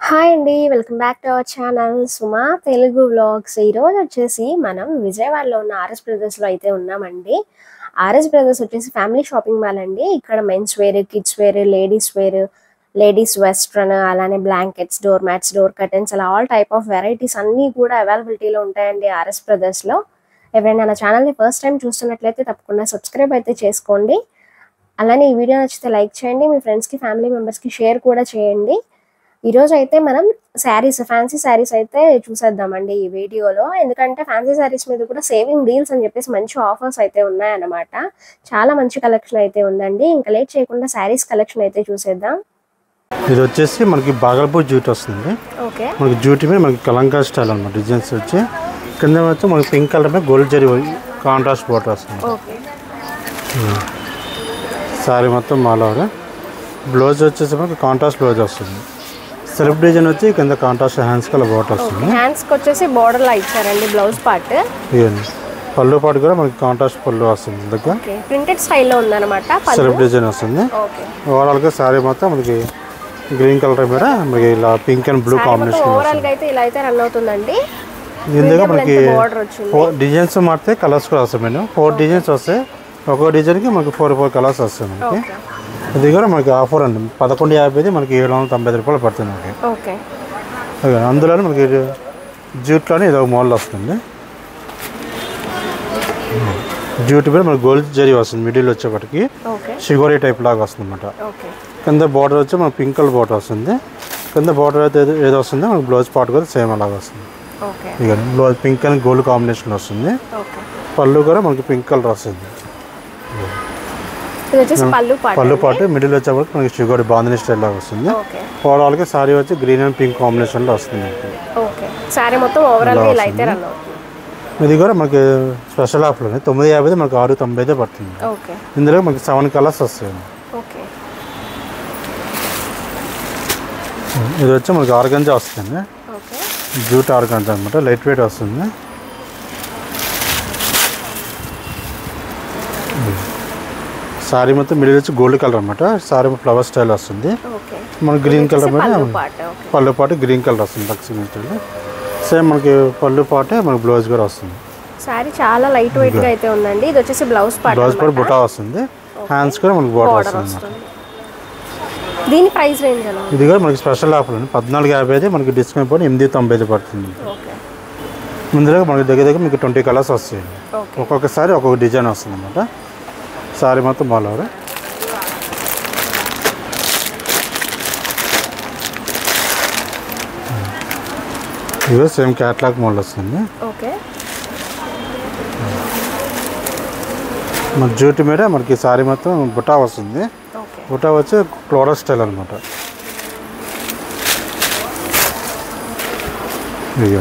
Hi అండి welcome back to our channel Suma Telugu vlogs ఈరోజు వచ్చేసి మనం విజయవాడలో ఉన్న ఆర్ఎస్ బ్రదర్స్లో అయితే ఉన్నామండి ఆర్ఎస్ బ్రదర్స్ వచ్చేసి ఫ్యామిలీ షాపింగ్ మాల్ అండి ఇక్కడ men's wear kids wear ladies wear ladies western అలానే blankets door mats door curtains అలా ఆల్ టైప్ ఆఫ్ వెరైటీస్ అన్నీ కూడా అవైలబిలిటీలో ఉంటాయండి ఆర్ఎస్ బ్రదర్స్లో ఎవరైనా నా ఛానల్ని ఫస్ట్ టైం చూస్తున్నట్లయితే తప్పకుండా సబ్స్క్రైబ్ అయితే చేసుకోండి అలానే ఈ వీడియో నచ్చితే లైక్ చేయండి మీ ఫ్రెండ్స్కి ఫ్యామిలీ మెంబర్స్కి షేర్ కూడా చేయండి ఈరోజు అయితే మనం శారీస్ ఫ్యాన్సీ శారీస్ అయితే చూసేద్దామండి ఈ వీడియోలో ఎందుకంటే ఫ్యాన్సీ శారీస్ మీద కూడా సేవింగ్ డీల్స్ అని చెప్పేసి మంచి ఆఫర్స్ అయితే ఉన్నాయన్నమాట చాలా మంచి కలెక్షన్ అయితే ఉందండి ఇంకా లేట్ చేయకుండా శారీస్ కలెక్షన్ అయితే చూసేద్దాం ఇది వచ్చేసి మనకి బాగల్పూర్ జూట్ వస్తుంది ఓకే మనకి జూట్ మీద మనకి కలంకా స్టైల్ అనమాట డిజైన్స్ వచ్చి కింద వచ్చి మనకి పింక్ కలర్ మీద గోల్డ్ జరీ కాంట్రాస్ట్ బోర్డర్ వస్తుంది ఓకే సారీ మొత్తం మాలవర్ బ్లౌజ్ వచ్చేసి మనకి కాంట్రాస్ట్ బ్లౌజ్ వస్తుంది సెల్ఫ్ డిజైన్ వచ్చి కింద కాంట్రాస్ట్ హ్యాండ్స్ కలర్ బోర్డర్ వస్తుంది హ్యాండ్స్కి వచ్చేసి బార్డర్ లా ఇచ్చారండి బ్లౌజ్ పార్ట్ ఇవన్నీ పళ్ళు పాటు కూడా మనకి కాంట్రాస్ట్ పళ్ళు వస్తుంది దగ్గర ఓకే ప్రింటెడ్ స్టైల్లో ఉందన్నమాట పళ్ళు సెల్ఫ్ డిజైన్ వస్తుంది ఓకే ఓవరాల్గా సారీ మొత్తం మనకి గ్రీన్ కలర్ మీద మనకి ఇలా pink and blue combination overall గా అయితే ఇలా అయితే రన్ అవుతుందండి ఇందులో మనకి బార్డర్ వచ్చింది ఫోర్ డిజైన్స్ మారితే కలర్స్ కూడా వస్తాయి మేడం ఫోర్ డిజైన్స్ వస్తాయి ఒక్కో డిజైన్కి మనకి ఫోర్ ఫోర్ కలర్స్ వస్తాయి మనకి ఓకే ఇది కూడా మనకి ఆఫర్ అండి పదకొండు యాభైది మనకి ఏడు వందల తొంభై ఐదు రూపాయలు పడుతుంది మనకి ఓకే ఓకే, అందులోనే మనకి జూట్లోనే ఇది ఒక మోడల్ వస్తుంది జూట్ మీద మనకి గోల్డ్ జరీ వస్తుంది మిడిల్ వచ్చేప్పటికి ఓకే షిగోరీ టైప్ లాగా వస్తుంది అనమాట ఓకే కింద బార్డర్ వచ్చి మనకి పింక్ కలర్ బార్డర్ వస్తుంది కింద బార్డర్ అయితే ఏదో- ఏదో వస్తుంది మనకి బ్లౌజ్ పార్ట్ కూడా సేమ్ అలాగా వస్తుంది ఓకే ఇక blouse pink and gold combination వస్తుంది ఓకే పళ్ళు కూడా మనకి పింక్ కలర్ వస్తుంది ఇది వచ్చేసి పళ్ళు పార్ట్ పళ్ళు పాటు మిడిల్ వచ్చేప్పటికి మనకి షుగర్ బాందిని స్టైల్ లాగా వస్తుంది ఓకే ఓవరాల్గా సారీ వచ్చి గ్రీన్ అండ్ పింక్ కాంబినేషన్లో వస్తుంది మనకి ఓకే సారీ మొత్తం ఓవరాల్ గా ఇలా అయితే రన్ అవుతుంది ఇది కూడా మనకి స్పెషల్ ఆఫర్ ఉంది తొమ్మిది యాభై మనకి ఆరు తొంభై అయితే పడుతుంది ఓకే ఇందులో మనకి సెవెన్ కలర్స్ వస్తాయి ఓకే ఇది వచ్చి మనకి ఆర్గంజా వస్తుంది ఓకే జూట్ ఆర్గంజా అనమాట లైట్ వెయిట్ వస్తుంది సారీ మొత్తం మిడిల్ వచ్చి గోల్డ్ కలర్ అనమాట సారీ ఫ్లవర్ స్టైల్ వస్తుంది ఓకే మనకి గ్రీన్ కలర్ మీద పళ్ళు పార్ట్ ఓకే పళ్ళు పాటు గ్రీన్ కలర్ వస్తుంది లక్ష్మీ స్టైల్ సేమ్ మనకి పళ్ళు పాటే మనకి బ్లౌజ్ కూడా వస్తుంది సారీ చాలా లైట్ వెయిట్ గా అయితే ఉందండి ఇది వచ్చేసి బ్లౌజ్ పార్ట్ బ్లౌజ్ కూడా బుటా వస్తుంది హ్యాండ్స్ కూడా మనకి బోర్డర్ బార్డర్ వస్తుంది అన్నమాట. వస్తుంది దీని ప్రైస్ రేంజ్ ఎలా ఉంది ఇది కూడా మనకి స్పెషల్ ఆఫర్ అండి పద్నాలుగు యాభై అయితే మనకి డిస్కౌంట్ పడి ఎనిమిది తొంభై ఐదు పడుతుంది ఓకే ముందుగా మనకి దగ్గర దగ్గర మీకు ట్వంటీ కలర్స్ వస్తాయి ఓకే ఒక్కొక్కసారి ఒక్కొక్క డిజైన్ వస్తుంది అనమాట సారీ మొత్తం బాగా ఇవే సేమ్ క్యాట్లాగ్ మోడల్ వస్తుంది ఓకే మన జూట్ మీద మనకి సారీ మొత్తం బుటా వస్తుంది ఓకే బుటా వచ్చి ఫ్లోరల్ స్టైల్ అనమాట ఇది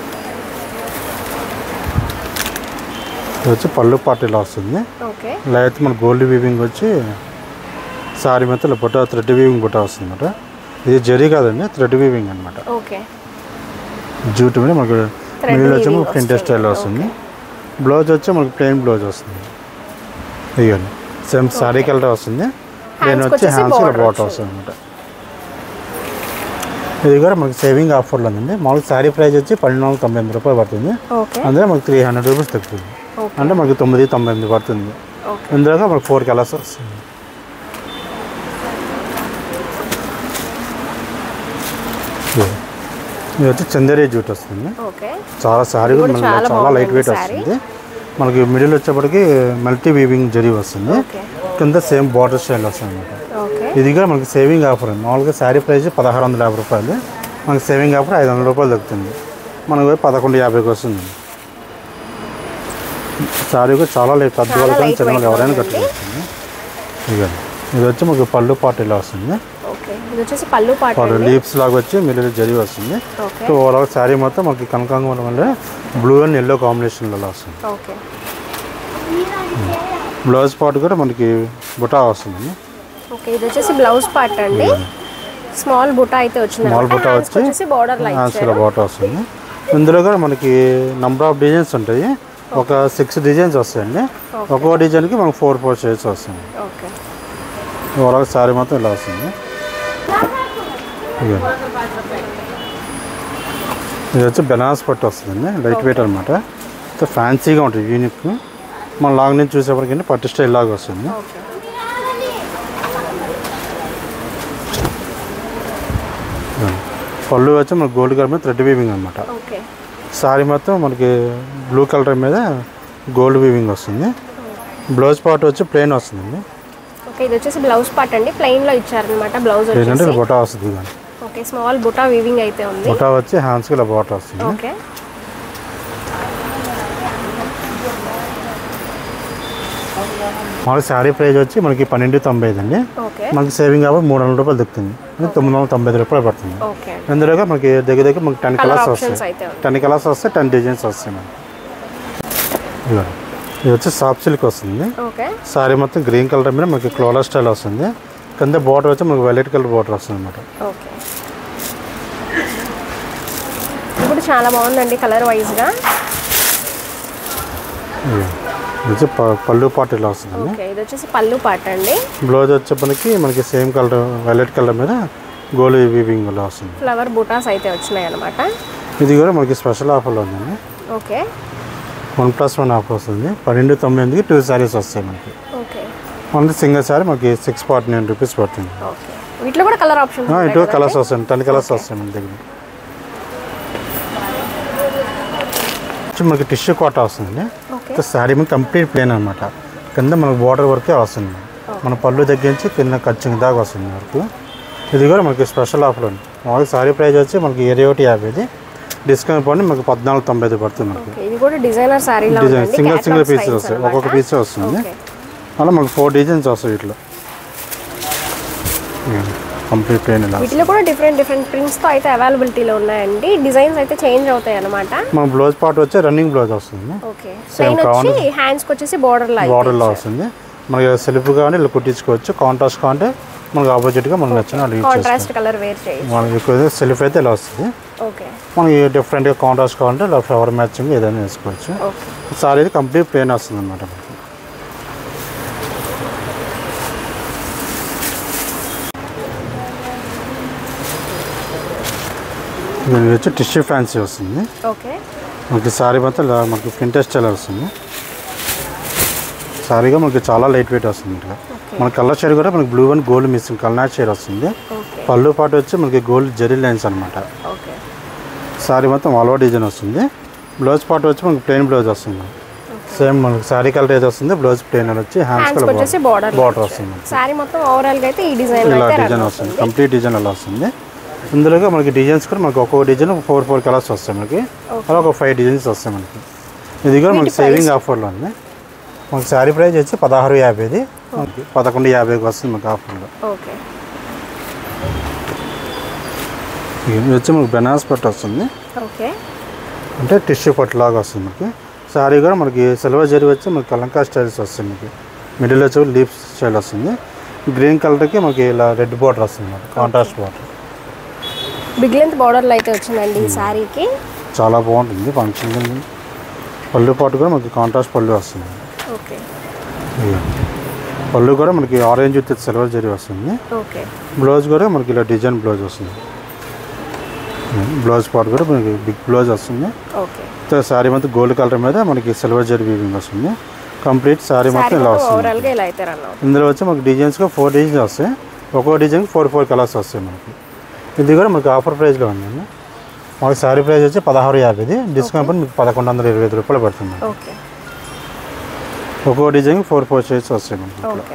వచ్చి పళ్ళు పాటు ఇలా వస్తుంది ఓకే ఇలా అయితే మన గోల్డ్ వీవింగ్ వచ్చి సారీ మొత్తం ఇలా బుట్ట థ్రెడ్ వీవింగ్ బుట్ట వస్తుంది అనమాట ఇది జరీ కాదండి థ్రెడ్ వీవింగ్ అనమాట ఓకే జూట్ మీద మనకు Thread మిడిల్ వచ్చి weaving మనకు ప్రింటెడ్ వస్తుంది. స్టైల్ వస్తుంది బ్లౌజ్ వచ్చి మనకి ప్లెయిన్ బ్లౌజ్ వస్తుంది ఇదిగోండి సేమ్ సారీ కలర్ వస్తుంది దీని Hands కి వచ్చి వచ్చేసి హ్యాండ్స్ border బాట్ వస్తుంది అనమాట ఇది కూడా మనకి సేవింగ్ ఆఫర్లో ఉందండి మామూలుగా శారీ ప్రైస్ వచ్చి పన్నెండు వందల తొంభై ఎనిమిది రూపాయలు పడుతుంది ఓకే అందులో మనకి త్రీ హండ్రెడ్ రూపీస్ తగ్గుతుంది ఓకే అంటే మనకి తొమ్మిది తొంభై ఎనిమిది పడుతుంది ఓకే ఇందులో మనకి ఫోర్ కలర్స్ వస్తుంది ఇది. ఇది వచ్చి చందేరి జూట్ వస్తుంది ఓకే చాలా సారీ కూడా మనకి చాలా చాలా లైట్ బాగుంది వెయిట్ saree. వస్తుంది మనకి మిడిల్ వచ్చేప్పటికి మల్టీ వీవింగ్ జరీ వస్తుంది ఓకే కింద సేమ్ బార్డర్ స్టైల్ వస్తుంది అనమాట ఓకే ఇది కూడా మనకి సేవింగ్ ఆఫర్ అండి మామూలుగా శారీ ప్రైస్ పదహారు వందల యాభై రూపాయలు మనకి సేవింగ్ ఆఫర్ ఐదు వందల రూపాయలు దొరుకుతుంది మనకి పోయి పదకొండు యాభైకి వస్తుంది శారీ కూడా చాలా లైట్ పెద్ద చాలా వాళ్ళకి కానీ light చిన్న వాళ్ళు weight ఎవరైనా ఉందండి. కట్టుకోవచ్చింది ఇక ఇది వచ్చి మనకి పళ్ళు పాటు ఇలా వస్తుంది ఓకే ఇది వచ్చేసి పళ్ళు పార్ట్ పళ్ళు అండి లీవ్స్ లాగా వచ్చి మిడిల్ జరీ వస్తుంది ఓకే సో ఓవరాల్ శారీ మొత్తం మనకి కనకాంబరం వల్ల బ్లూ అండ్ ఎల్లో కాంబినేషన్లో వస్తుంది ఓకే బ్లౌజ్ పార్ట్ కూడా మనకి బుటా వస్తుంది ఓకే ఇది వచ్చేసి బ్లౌజ్ పార్ట్ అండి స్మాల్ బుట్ట అయితే వచ్చింది Small అనమాట. బుట్ట Hands కి వచ్చి వచ్చేసి బార్డర్ లైట్ హ్యాండ్స్లో బాట వస్తుంది ఇందులో కూడా మనకి నంబర్ ఆఫ్ డిజైన్స్ ఉంటాయి ఒక సిక్స్ డిజైన్స్ వస్తాయండి ఒక్కో డిజైన్కి మనకి ఫోర్ ఫోర్ షేడ్స్ వస్తుంది ఓకే ఓవరాల్ శారీ మొత్తం ఇలా వస్తుంది ఇదిగో. ఇది వచ్చి బెనారస్ పట్టు వస్తుందండి లైట్ వెయిట్ అనమాట ఫ్యాన్సీగా ఉంటుంది యూనిక్ మన లాంగ్ నుంచి చూసేప్పటికంటే పట్టు స్టైల్ లాగా వస్తుంది ఓకే పళ్ళు వచ్చి మనకి గోల్డ్ కలర్ మీద థ్రెడ్ వీవింగ్ అనమాట ఓకే సారీ మొత్తం మనకి బ్లూ కలర్ మీద గోల్డ్ వీవింగ్ వస్తుంది బ్లౌజ్ పార్ట్ వచ్చి ప్లెయిన్ వస్తుందండి ఓకే ఇది వచ్చేసి బ్లౌజ్ పార్ట్ అండి ప్లెయిన్ లో ఇచ్చారనమాట బ్లౌజ్ ఏంటంటే వచ్చేసి బొటా వస్తుంది కానీ ఓకే స్మాల్ బుటా వీవింగ్ అయితే ఉంది బొటా వచ్చి హ్యాండ్స్కి ఇలా బోటా వస్తుంది ఓకే మాకు శారీ ప్రైస్ వచ్చి మనకి పన్నెండు తొంభై ఐదు అండి ఓకే మనకి సేవింగ్ కాబట్టి మూడు వందల రూపాయలు దొరుకుతుంది అంటే తొమ్మిది వందల తొంభై ఐదు రూపాయలు పడుతుంది ఓకే ఇందులోగా మనకి దగ్గర దగ్గర మనకి టెన్ కలర్ కలర్స్ ఆప్షన్స్ వస్తాయి అయితే ఉంది టెన్ కలర్స్ వస్తే టెన్ డిజైన్స్ వస్తాయి మనకి ఇలా ఇది వచ్చి సాఫ్ట్ సిల్క్ వస్తుంది ఓకే సారీ మొత్తం గ్రీన్ కలర్ మీద మనకి క్లోలర్ స్టైల్ వస్తుంది కింద బార్డర్ వచ్చి మనకి వైలెట్ కలర్ బార్డర్ వస్తుంది అనమాట ఓకే ఇప్పుడు చాలా బాగుందండి కలర్ వైజ్గా ఇది వచ్చి ప- పళ్ళు పాటు ఇలా వస్తుందండి ఓకే ఇది వచ్చేసి పళ్ళు పాట అండి బ్లౌజ్ వచ్చే మనకి మనకి సేమ్ కలర్ వైలెట్ కలర్ మీద గోల్డ్ వీవింగ్ ఇలా వస్తుంది ఫ్లవర్ బుటాస్ అయితే వచ్చినాయి అనమాట ఇది కూడా మనకి స్పెషల్ ఆఫర్లో ఉందండి okay one plus one offer వస్తుంది పన్నెండు తొమ్మిదికి టూ శారీస్ వస్తాయి మనకి ఓకే ఓన్లీ సింగిల్ శారీ మనకి సిక్స్ ఫార్టీ నైన్ రూపీస్ పడుతుంది ఓకే వీటిలో కూడా కలర్ ఆప్షన్స్ ఆ, ఇటు కలర్స్ వస్తాయి టెన్ కలర్స్ వస్తాయి మన దగ్గర వచ్చి మనకి టిష్యూ కోట వస్తుంది ఓకే శారీ మీద కంప్లీట్ ప్లేన్ అనమాట కింద మనకు బార్డర్ వరకే వస్తుంది మన పళ్ళు దగ్గర నుంచి కింద ఖర్చు దాకా వస్తుంది వరకు ఇది కూడా మనకి స్పెషల్ ఆఫర్ ఉంది మామూలుగా శారీ ప్రైస్ వచ్చి మనకి ఇరవై ఒకటి యాభైది డిస్కౌంట్ పోయి మనకి పద్నాలుగు తొంభై ఐదు పడుతుంది మనకి ఓకే ఇది కూడా డిజైనర్ సారీ లా డిజైన్ ఉందండి single single Catalog pieces styles వస్తాయి అన్నమాట. ఒక్కొక్క పీసే వస్తుంది ఓకే అలా మనకు ఫోర్ డిజైన్స్ వస్తాయి వీటిలో కంప్లీట్ ప్లేన్ ఇలా వీటిలో కూడా డిఫరెంట్ డిఫరెంట్ ప్రింట్స్ తో అయితే అవైలబిలిటీలో ఉన్నాయండి డిజైన్స్ అయితే చేంజ్ అవుతాయి అనమాట మన బ్లౌజ్ పార్ట్ వచ్చి రన్నింగ్ బ్లౌజ్ వస్తుంది ఓకే ప్లెయిన్ వచ్చి హ్యాండ్స్ కి వచ్చేసి బోర్డర్ లా బార్డర్లో వస్తుంది మనకి సెల్ఫ్ కానీ ఇలా కుట్టించుకోవచ్చు కాంట్రాస్ట్ కావాలంటే మనకి ఆపోజిట్గా మనకు నచ్చిన వాళ్ళు యూజ్ చేసుకోవచ్చు కాంట్రాస్ట్ కలర్ వేర్ చేయి మనకి ఎక్కువ సెల్ఫ్ అయితే ఇలా వస్తుంది ఓకే మనకి డిఫరెంట్గా కాంట్రాస్ట్ కావాలంటే ఇలా ఫ్లవర్ మ్యాచింగ్ ఏదైనా వేసుకోవచ్చు ఓకే సారీ కంప్లీట్ ప్లేన్ వస్తుంది అనమాట మనకి దీని వచ్చి టిష్యూ ఫ్యాన్సీ వస్తుంది ఓకే మనకి సారీ మొత్తం ఇలా మనకి ప్రింటెడ్ స్టైల్ వస్తుంది సారీగా మనకి చాలా లైట్ వెయిట్ వస్తుంది ఇట్లా మన కలర్ షేడ్ కూడా మనకి blue and gold mixing colour shade వస్తుంది ఓకే పళ్ళు పాటు వచ్చి మనకి గోల్డ్ జరీ లైన్స్ అనమాట ఓకే సారీ మొత్తం ఆల్ ఓవర్ డిజైన్ వస్తుంది బ్లౌజ్ పార్ట్ వచ్చి మనకి ప్లెయిన్ బ్లౌజ్ వస్తుంది సేమ్ మనకి సారీ కలర్ ఏది వస్తుంది బ్లౌజ్ ప్లెయిన్ అని వచ్చి హ్యాండ్స్ హ్యాండ్స్ కలర్ వచ్చేసి బోర్డర్ బార్డర్ వస్తుంది సారీ మొత్తం ఓవరాల్ గా అయితే ఈ డిజైన్ ఇలా అయితే డిజైన్ రన్ వస్తుంది అవుతుంది కంప్లీట్ డిజైన్ అలా వస్తుంది ఇందులోగా మనకి డిజైన్స్ కూడా మనకి ఒక్కొక్క డిజైన్ ఫోర్ ఫోర్ కలర్స్ వస్తాయి మనకి అలా ఒక ఫైవ్ డిజైన్స్ వస్తాయి మనకి ఇది కూడా మనకి సేవింగ్ ఆఫర్లో ఉంది మనకి శారీ ప్రైస్ వచ్చి పదహారు యాభైది మనకి పదకొండు యాభైకి వస్తుంది మనకి ఆఫర్లో ఓకే ఇది వచ్చి మనకి బెనారస్ పట్టు వస్తుంది ఓకే అంటే టిష్యూ పట్టు లాగా వస్తుంది మనకి శారీ కూడా మనకి సిల్వర్ జరీ వచ్చి మనకి కలంకా స్టైల్స్ వస్తుంది మనకి మిడిల్ వచ్చి లీఫ్ స్టైల్ వస్తుంది గ్రీన్ కలర్కి మనకి ఇలా రెడ్ బార్డర్ వస్తుంది మనకి కాంట్రాస్ట్ బార్డర్ బిగ్ లెంత్ బోర్డర్లో అయితే వచ్చిందండి ఈ శారీకి చాలా బాగుంటుంది ఫంక్షన్ పళ్ళు పాటు కూడా మనకి కాంట్రాస్ట్ పళ్ళు వస్తుంది ఓకే ఇది. పళ్ళు కూడా మనకి ఆరెంజ్ విత్ సిల్వర్ జరీ వస్తుంది ఓకే బ్లౌజ్ కూడా మనకి ఇలా డిజైన్ బ్లౌజ్ వస్తుంది బ్లౌజ్ పార్ట్ కూడా మనకి బిగ్ బ్లౌజ్ వస్తుంది ఓకే శారీ మొత్తం గోల్డ్ కలర్ మీద మనకి సిల్వర్ జరీ వీవింగ్ వస్తుంది కంప్లీట్ శారీ మొత్తం శారీ ఇలా మొత్తం వస్తుంది ఓవరాల్ గా ఇలా అయితే రన్ అవుతుంది ఇందులో వచ్చి మనకి డిజైన్స్గా ఫోర్ డిజైన్స్ వస్తాయి ఒక్కో డిజైన్ ఫోర్ ఫోర్ కలర్స్ వస్తాయి మనకి ఇది కూడా మనకి ఆఫర్ ప్రైస్లో ఉందండి మనకి శారీ ప్రైస్ వచ్చి పదహారు యాభైది డిస్కౌంట్ పడి మీకు పదకొండు వందల ఇరవై ఐదు రూపాయలు పడుతుంది ఓకే ఒక్కో డిజైన్ ఫోర్ ఫోర్ షేడ్స్ వస్తాయి మనకి ఓకే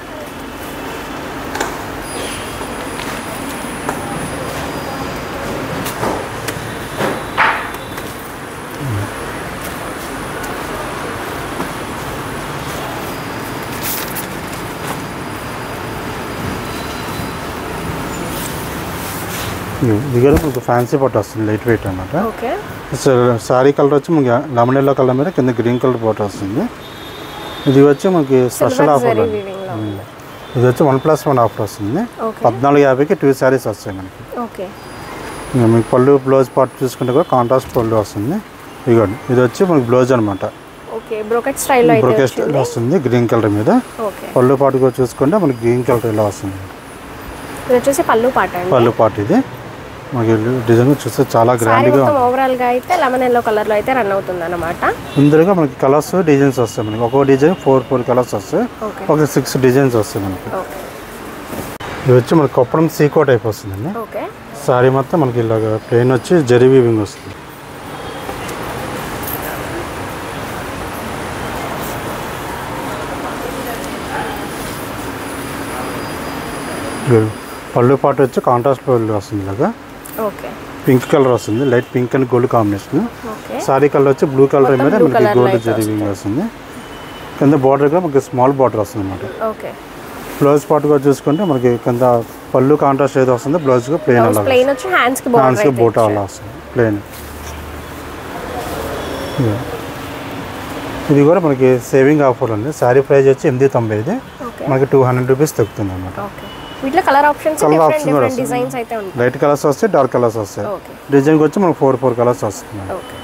ఇది కూడా మనకి ఫ్యాన్సీ పట్టు వస్తుంది లైట్ వెయిట్ అనమాట ఓకే శారీ కలర్ వచ్చి మనకి లెమన్ ఎల్లో కలర్ మీద కింద గ్రీన్ కలర్ పట్టు వస్తుంది ఇది వచ్చి మనకి special silver offer zari weaving లో ఉంది ఇది వచ్చి వన్ ప్లస్ వన్ ఆఫర్ వస్తుంది ఓకే పద్నాలుగు యాభైకి టూ శారీస్ వస్తాయి మనకి ఓకే ఇంకా మీకు పళ్ళు బ్లౌజ్ పార్ట్ చూసుకుంటే కూడా కాంట్రాస్ట్ పళ్ళు వస్తుంది ఇదిగోండి ఇది వచ్చి మనకి బ్లౌజ్ అనమాట ఓకే బ్రోకెట్ స్టైల్లో అయితే బ్రొకే వచ్చింది వస్తుంది గ్రీన్ కలర్ మీద ఓకే పళ్ళు పాటు కూడా చూసుకుంటే మనకి గ్రీన్ కలర్ ఇలా వస్తుంది ఇది వచ్చేసి పళ్ళు పాట అండి పళ్ళు పాటు ఇది మనకి డిజైన్ చూస్తే చాలా సారీ గ్రాండ్గా మొత్తం ఓవరాల్ గా అయితే లెమన్ ఎల్లో కలర్ లో అయితే రన్ అవుతుంది అనమాట ముందరగా మనకి కలర్స్ డిజైన్స్ వస్తాయి మనకి ఒక్కో డిజైన్ ఫోర్ ఫోర్ కలర్స్ వస్తాయి ఓకే ఒక సిక్స్ డిజైన్స్ వస్తాయి మనకి ఓకే ఇది వచ్చి మనకి కొప్పడం సీకో టైప్ వస్తుందండి ఓకే సారీ మొత్తం మనకి ఇలాగ ప్లెయిన్ వచ్చి జరీ వీవింగ్ వస్తుంది ఇది పళ్ళు పాటు వచ్చి కాంట్రాస్ట్ పళ్ళు వస్తుంది ఇలాగా ఓకే పింక్ కలర్ వస్తుంది light pink and gold combination okay sari colour వచ్చి బ్లూ కలర్ మొత్తం మీద blue మనకి colour లో గోల్డ్ అయితే జరీ వీవింగ్ వస్తుంది కింద బార్డర్ కూడా మనకి స్మాల్ బార్డర్ వస్తుంది అనమాట ఓకే బ్లౌజ్ పార్ట్ కూడా చూసుకుంటే మనకి కింద పళ్ళు కాంట్రాస్ట్ ఏదో వస్తుంది బ్లౌజ్ కూడా ప్లెయిన్ బ్లౌజ్ అలా ప్లెయిన్ వచ్చి హ్యాండ్స్ కి హ్యాండ్స్కి బార్డర్ బూట అలా వస్తుంది ప్లెయిన్ ఇది కూడా మనకి సేవింగ్ ఆఫర్ ఉంది శారీ ప్రైస్ వచ్చి ఎనిమిది తొంభై ఇది ఓకే మనకి టూ హండ్రెడ్ రూపీస్ తగ్గుతుంది అనమాట ఓకే వీటిలో colour options Colour different option కూడా డిఫరెంట్ వస్తుంది. డిజైన్స్ అయితే ఉంటాయి లైట్ కలర్స్ వస్తాయి డార్క్ కలర్స్ వస్తాయి ఓకే డిజైన్కి వచ్చి మనకి ఫోర్ ఫోర్ కలర్స్ వస్తుంది ఓకే